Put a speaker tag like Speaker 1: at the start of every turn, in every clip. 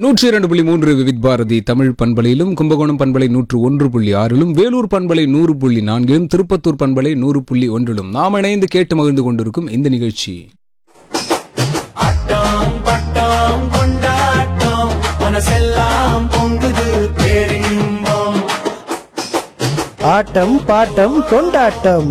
Speaker 1: நூற்றி இரண்டு புள்ளி மூன்று விவித் பாரதி தமிழ் பண்பலையிலும் கும்பகோணம் பண்பலை நூற்று ஒன்று புள்ளி ஆறிலும் வேலூர் பண்பலை நூறு புள்ளி நான்கிலும் திருப்பத்தூர் பண்பலை நூறு புள்ளி ஒன்றிலும் நாம் இணைந்து கேட்டு மகிழ்ந்து கொண்டிருக்கும் இந்த நிகழ்ச்சி
Speaker 2: ஆட்டம் பட்டம் கொண்டாட்டம் மனசெல்லாம் பொங்குது பேரின்பம்
Speaker 3: ஆட்டம் பாட்டம் கொண்டாட்டம்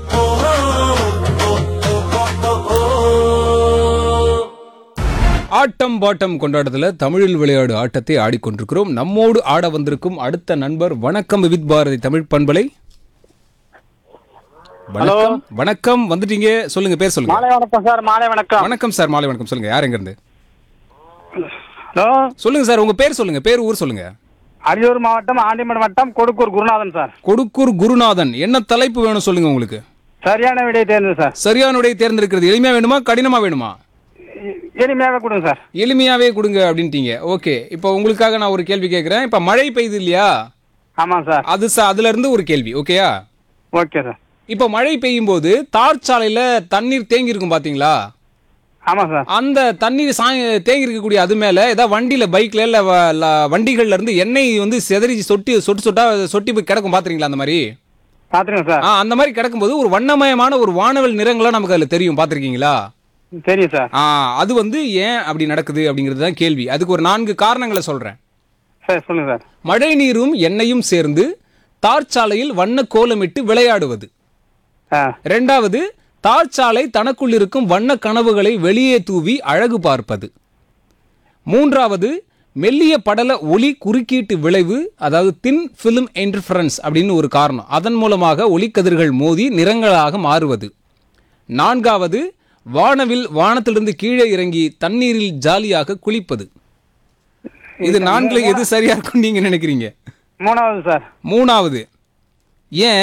Speaker 1: ஆட்டம் பாட்டம் கொண்டாட்டத்தில் தமிழில் விளையாடு ஆட்டத்தை ஆடிக்கொண்டிருக்கிறோம் நம்மோடு ஆட வந்திருக்கும் அடுத்த நண்பர் வணக்கம் விவித் பாரதி தமிழ் பண்பலை வணக்கம் வணக்கம் வந்துட்டீங்க சொல்லுங்க பேர் சொல்லுங்க
Speaker 4: மாலை வணக்கம் சார் மாலை வணக்கம்
Speaker 1: வணக்கம் சார் மாலை வணக்கம் சொல்லுங்க யார் எங்க இருந்து
Speaker 4: ஹலோ
Speaker 1: சொல்லுங்க சார் உங்க பேர் சொல்லுங்க பேர் ஊர் சொல்லுங்க
Speaker 4: அரியலூர் மாவட்டம் ஆண்டிமடம் வட்டம் கொடுக்கூர் குருநாதன் சார்
Speaker 1: கொடுக்கூர் குருநாதன் என்ன தலைப்பு வேணும் சொல்லுங்க உங்களுக்கு
Speaker 4: சரியான விடை தேர்ந்தது சார்
Speaker 1: சரியான உடைய தேர்ந்தெடுக்கிறது எளிமையா வேணுமா கடினமா வேணுமா
Speaker 4: எ- எளிமையாக கொடுங்க சார்
Speaker 1: எளிமையாவே கொடுங்க அப்படின்ட்டீங்க ஓகே இப்போ உங்களுக்காக நான் ஒரு கேள்வி கேட்குறேன் இப்போ மழை பெய்யுது இல்லையா
Speaker 4: ஆமாம் சார்
Speaker 1: அது ச- அதுல இருந்து ஒரு கேள்வி ஓகேயா
Speaker 4: ஓகே சார்
Speaker 1: இப்போ மழை பெய்யும் போது தார் சாலையில தண்ணீர் தேங்கி இருக்கும் பாத்தீங்களா
Speaker 4: ஆமாம் சார்
Speaker 1: அந்த தண்ணீர் சாய் தேங்கி இருக்கக்கூடிய அது மேல ஏதாவது வண்டியில பைக்ல இல்ல வ- ல- வண்டிகள்ல இருந்து எண்ணெய் வந்து செதறி சொட்டி சொட்டு சொட்டா சொட்டி போய் கிடக்கும் பாத்துறீங்களா அந்த மாதிரி
Speaker 4: பார்த்துருங்க சார்
Speaker 1: ஆ அந்த மாதிரி கிடக்கும்போது ஒரு வண்ணமயமான ஒரு வானவல் நிறங்கள்லாம் நமக்கு அதுல தெரியும் பாத்திருக்கீங்களா
Speaker 4: தெரியும் சார்
Speaker 1: ஆ அது வந்து ஏன் அப்படி நடக்குது அப்படிங்கிறது தான் கேள்வி அதுக்கு ஒரு நான்கு காரணங்களை சொல்றேன்
Speaker 4: சரி சொல்லுங்க சார்
Speaker 1: மழை நீரும் எண்ணெயும் சேர்ந்து தார்ச்சாலையில் வண்ண கோலமிட்டு விளையாடுவது
Speaker 4: ஆ
Speaker 1: ரெண்டாவது தார்ச்சாலை தனக்குள் இருக்கும் வண்ண கனவுகளை வெளியே தூவி அழகு பார்ப்பது மூன்றாவது மெல்லிய படல ஒளி குறுக்கீட்டு விளைவு அதாவது தின் ஃபிலிம் இன்டர்ஃபரன்ஸ் அப்படின்னு ஒரு காரணம் அதன் மூலமாக ஒளிக்கதிர்கள் மோதி நிறங்களாக மாறுவது நான்காவது வானவில் வானத்திலிருந்து கீழே இறங்கி தண்ணீரில் ஜாலியாக குளிப்பது இது நான்குல எது சரியா இருக்கும் நீங்க நினைக்கிறீங்க
Speaker 4: மூணாவது சார்
Speaker 1: மூணாவது ஏன்